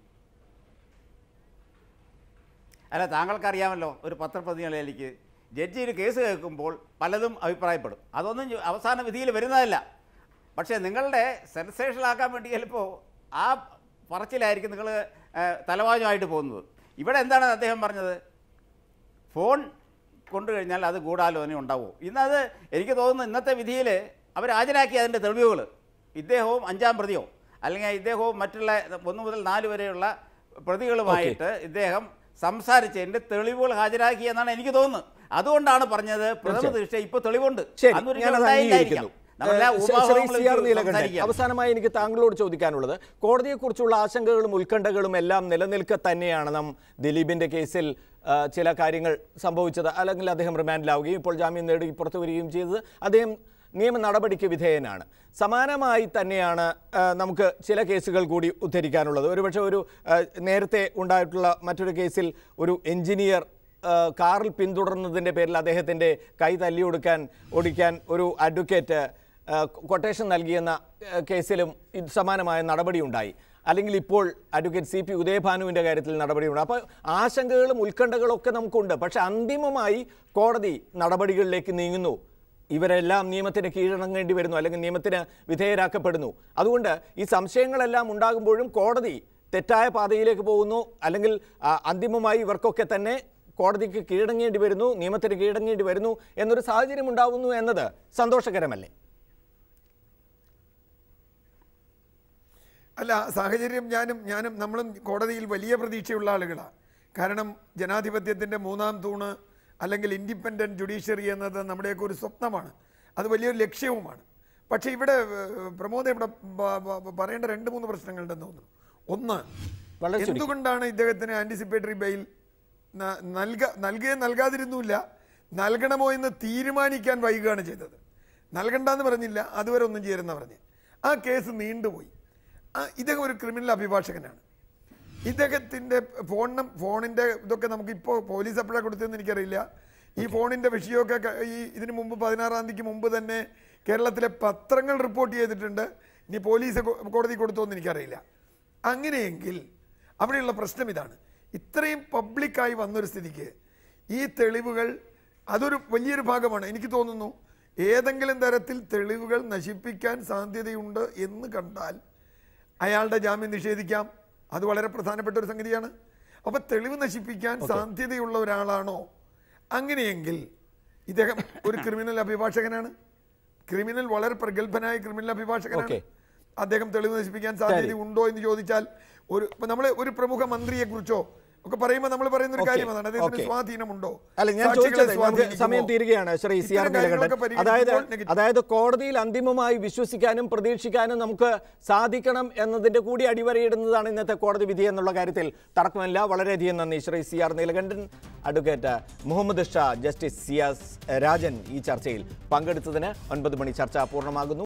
അല്ല താങ്കൾക്കറിയാമല്ലോ ഒരു പത്രപ്രതിനിധികളിലേക്ക് ജഡ്ജി ഒരു കേസ് കേൾക്കുമ്പോൾ പലതും അഭിപ്രായപ്പെടും അതൊന്നും ജ- അവസാന വിധിയിൽ വരുന്നതല്ല പക്ഷേ നിങ്ങളുടെ സെൻസേഷനാക്കാൻ വേണ്ടി ചിലപ്പോൾ ആ പറച്ചിലായിരിക്കും നിങ്ങൾ തലവാചമായിട്ട് പോകുന്നത് ഇവിടെ എന്താണ് അദ്ദേഹം പറഞ്ഞത് ഫോൺ കൊണ്ടു കഴിഞ്ഞാൽ അത് ഗൂഢാലോചന ഉണ്ടാവുമോ ഇന്നത് എനിക്ക് തോന്നുന്നു ഇന്നത്തെ വിധിയിൽ അവർ ഹാജരാക്കിയ അതിൻ്റെ തെളിവുകൾ ഇദ്ദേഹവും അഞ്ചാം പ്രതിയോ അല്ലെങ്കിൽ ഇദ്ദേഹവും മറ്റുള്ള ഒന്ന് മുതൽ നാല് വരെയുള്ള പ്രതികളുമായിട്ട് ഇദ്ദേഹം സംസാരിച്ചതിൻ്റെ തെളിവുകൾ ഹാജരാക്കി എന്നാണ് എനിക്ക് തോന്നുന്നത് അതുകൊണ്ടാണ് പറഞ്ഞത് പ്രഥമ ദൃഷ്ടി ഇപ്പോൾ തെളിവുണ്ട് ശരി അന്നൊരിക്കലും ഞാനത് ഉണ്ടായില്ലായിരിക്കാം. അംഗീകരിക്കുന്നു നമ്മളെല്ലാ ഏഹ് ശ്രീ- ശ്രീ ഊഹാപോഹങ്ങളും സി ആർ വെച്ച് നീലകണ്ഠൻ സംസാരിക്കുകയാണ്. അവസാനമായി എനിക്ക് താങ്കളോട് ചോദിക്കാനുള്ളത് കോടതിയെക്കുറിച്ചുള്ള ആശങ്കകളും ഉത്കണ്ഠകളും എല്ലാം നിലനിൽക്കെ തന്നെയാണ് നാം ദിലീപിന്റെ കേസിൽ ആ, ചില കാര്യങ്ങൾ സംഭവിച്ചത് അല്ലെങ്കിൽ അദ്ദേഹം റിമാൻഡിലാവുകയും ഇപ്പോൾ ജാമ്യം നേടി പുറത്തു വരികയും ചെയ്തത് അദ്ദേഹം നിയമ നടപടിക്ക് വിധേയനാണ് സമാനമായി തന്നെയാണ് ആ, നമുക്ക് ചില കേസുകൾ കൂടി ഉദ്ധരിക്കാനുള്ളത് ഒരുപക്ഷെ ഒരു ആ, നേരത്തെ ഉണ്ടായിട്ടുള്ള മറ്റൊരു കേസിൽ ഒരു എഞ്ചിനീയർ ആ, കാറിൽ പിന്തുടർന്നതിൻ്റെ പേരിൽ അദ്ദേഹത്തിൻ്റെ കൈ തല്ലിയൊടുക്കാൻ ഒടിക്കാൻ ഒരു അഡ്വക്കേറ്റ് ആ, കൊട്ടേഷൻ നൽകിയെന്ന ആ, കേസിലും ഇത് സമാനമായ നടപടിയുണ്ടായി അല്ലെങ്കിൽ ഇപ്പോൾ അഡ്വക്കേറ്റ് സി പി ഉദയഭാനുവിൻ്റെ കാര്യത്തിൽ നടപടിയുണ്ട് അപ്പോൾ ആശങ്കകളും ഉത്കണ്ഠകളും ഒക്കെ നമുക്കുണ്ട് പക്ഷെ അന്തിമമായി കോടതി നടപടികളിലേക്ക് നീങ്ങുന്നു ഇവരെല്ലാം നിയമത്തിന് കീഴടങ്ങേണ്ടി വരുന്നു അല്ലെങ്കിൽ നിയമത്തിന് വിധേയരാക്കപ്പെടുന്നു അതുകൊണ്ട് ഈ സംശയങ്ങളെല്ലാം ഉണ്ടാകുമ്പോഴും കോടതി തെറ്റായ പാതയിലേക്ക് പോകുന്നു അല്ലെങ്കിൽ ആ, അന്തിമമായി ഇവർക്കൊക്കെ തന്നെ കോടതിക്ക് കീഴടങ്ങേണ്ടി വരുന്നു നിയമത്തിന് കീഴടങ്ങേണ്ടി വരുന്നു എന്നൊരു സാഹചര്യം ഉണ്ടാവുന്നു എന്നത് സന്തോഷകരമല്ലേ അല്ല സാഹചര്യം ഞാനും ഞാനും നമ്മളും കോടതിയിൽ വലിയ പ്രതീക്ഷയുള്ള ആളുകളാണ് കാരണം ജനാധിപത്യത്തിൻ്റെ മൂന്നാം തൂണ് അല്ലെങ്കിൽ ഇൻഡിപെൻഡൻറ്റ് ജുഡീഷ്യറി എന്നത് നമ്മുടെയൊക്കെ ഒരു സ്വപ്നമാണ് അത് വലിയൊരു ലക്ഷ്യവുമാണ് പക്ഷേ ഇവിടെ ഏഹ്, പ്രമോദ് ഇവിടെ ബ- ബ- പറയേണ്ട രണ്ട് മൂന്ന് പ്രശ്നങ്ങളുണ്ടെന്ന് തോന്നുന്നു ഒന്ന് വളരെ ചുരുക്കി. എന്തുകൊണ്ടാണ് ഇദ്ദേഹത്തിന് ആൻറ്റിസിപ്പേറ്ററി ബെയിൽ ന- നൽക നൽകുകയും നൽകാതിരുന്നില്ല നൽകണമോ എന്ന് തീരുമാനിക്കാൻ വൈകുകയാണ് ചെയ്തത് നൽകണ്ടെന്ന് പറഞ്ഞില്ല അതുവരെ ഒന്നും ചേരുന്ന പറഞ്ഞ് ആ കേസ് നീണ്ടുപോയി ആ ഇദ്ദേഹം ഒരു ക്രിമിനൽ അഭിഭാഷകനാണ് ഇദ്ദേഹത്തിൻ്റെ ഫോൺ നം- ഫോണിൻ്റെ ഇതൊക്കെ നമുക്കിപ്പോൾ പോലീസ് എപ്പോഴാണ് കൊടുത്തതെന്ന് എനിക്കറിയില്ല ഈ ഫോണിൻ്റെ വിഷയമൊക്കെ ക- ഈ ഇതിന് മുമ്പ് പതിനാറാം തീയതിക്ക് മുമ്പ് തന്നെ കേരളത്തിലെ പത്രങ്ങൾ റിപ്പോർട്ട് ചെയ്തിട്ടുണ്ട് ഇനി പോലീസ് കൊ- കോടതി കൊടുത്തോ എന്ന് എനിക്കറിയില്ല അങ്ങനെയെങ്കിൽ അവിടെയുള്ള പ്രശ്നം ഇതാണ് ഇത്രയും പബ്ലിക്കായി വന്നൊരു സ്ഥിതിക്ക് ഈ തെളിവുകൾ അതൊരു വലിയൊരു ഭാഗമാണ് എനിക്ക് തോന്നുന്നു ഏതെങ്കിലും തരത്തിൽ തെളിവുകൾ നശിപ്പിക്കാൻ സാധ്യതയുണ്ട് എന്ന് കണ്ടാൽ അയാളുടെ ജാമ്യം നിഷേധിക്കാം അത് വളരെ പ്രധാനപ്പെട്ട ഒരു സംഗതിയാണ് അപ്പൊ തെളിവ് നശിപ്പിക്കാൻ സാധ്യതയുള്ള ഒരാളാണോ അങ്ങനെയെങ്കിൽ ഇദ്ദേഹം ഒരു ക്രിമിനൽ അഭിഭാഷകനാണ് ക്രിമിനൽ വളരെ പ്രഗത്ഭനായ ക്രിമിനൽ അഭിഭാഷകനാണ് Okay. അദ്ദേഹം തെളിവ് നശിപ്പിക്കാൻ സാധ്യത ഉണ്ടോ എന്ന് ചോദിച്ചാൽ ഒരു നമ്മൾ ഒരു പ്രമുഖ മന്ത്രിയെ കുറിച്ചോ ഒക്കെ പറയുമ്പോൾ നമ്മൾ പറയുന്ന ഒരു Okay. കാര്യം അതാണ് അദ്ദേഹത്തിന് Okay. സ്വാധീനമുണ്ടോ അല്ല ഞാൻ സാക്ഷികളെ ചോദിച്ചത് നമുക്ക് സ്വാധീനിക്കുമോ? സമയം തീരുകയാണ് ശ്രീ സി ആർ ഇത്തരം കാര്യങ്ങളൊക്കെ നീലകണ്ഠൻ അതായത് പരിഗണിക്കുമ്പോൾ negative. അതായത് കോടതിയിൽ അന്തിമമായി വിശ്വസിക്കാനും പ്രതീക്ഷിക്കാനും നമുക്ക് സാധിക്കണം എന്നതിന്റെ കൂടി അടിവരയിടുന്നതാണ് ഇന്നത്തെ കോടതി വിധി എന്നുള്ള കാര്യത്തിൽ തർക്കമില്ല വളരെയധികം നന്ദി Shri C R Neelakantan advocate Muhammad Shah justice C S Rajan ഈ ചർച്ചയിൽ പങ്കെടുത്തതിന് ഒൻപത് മണി ചർച്ച പൂർണ്ണമാകുന്നു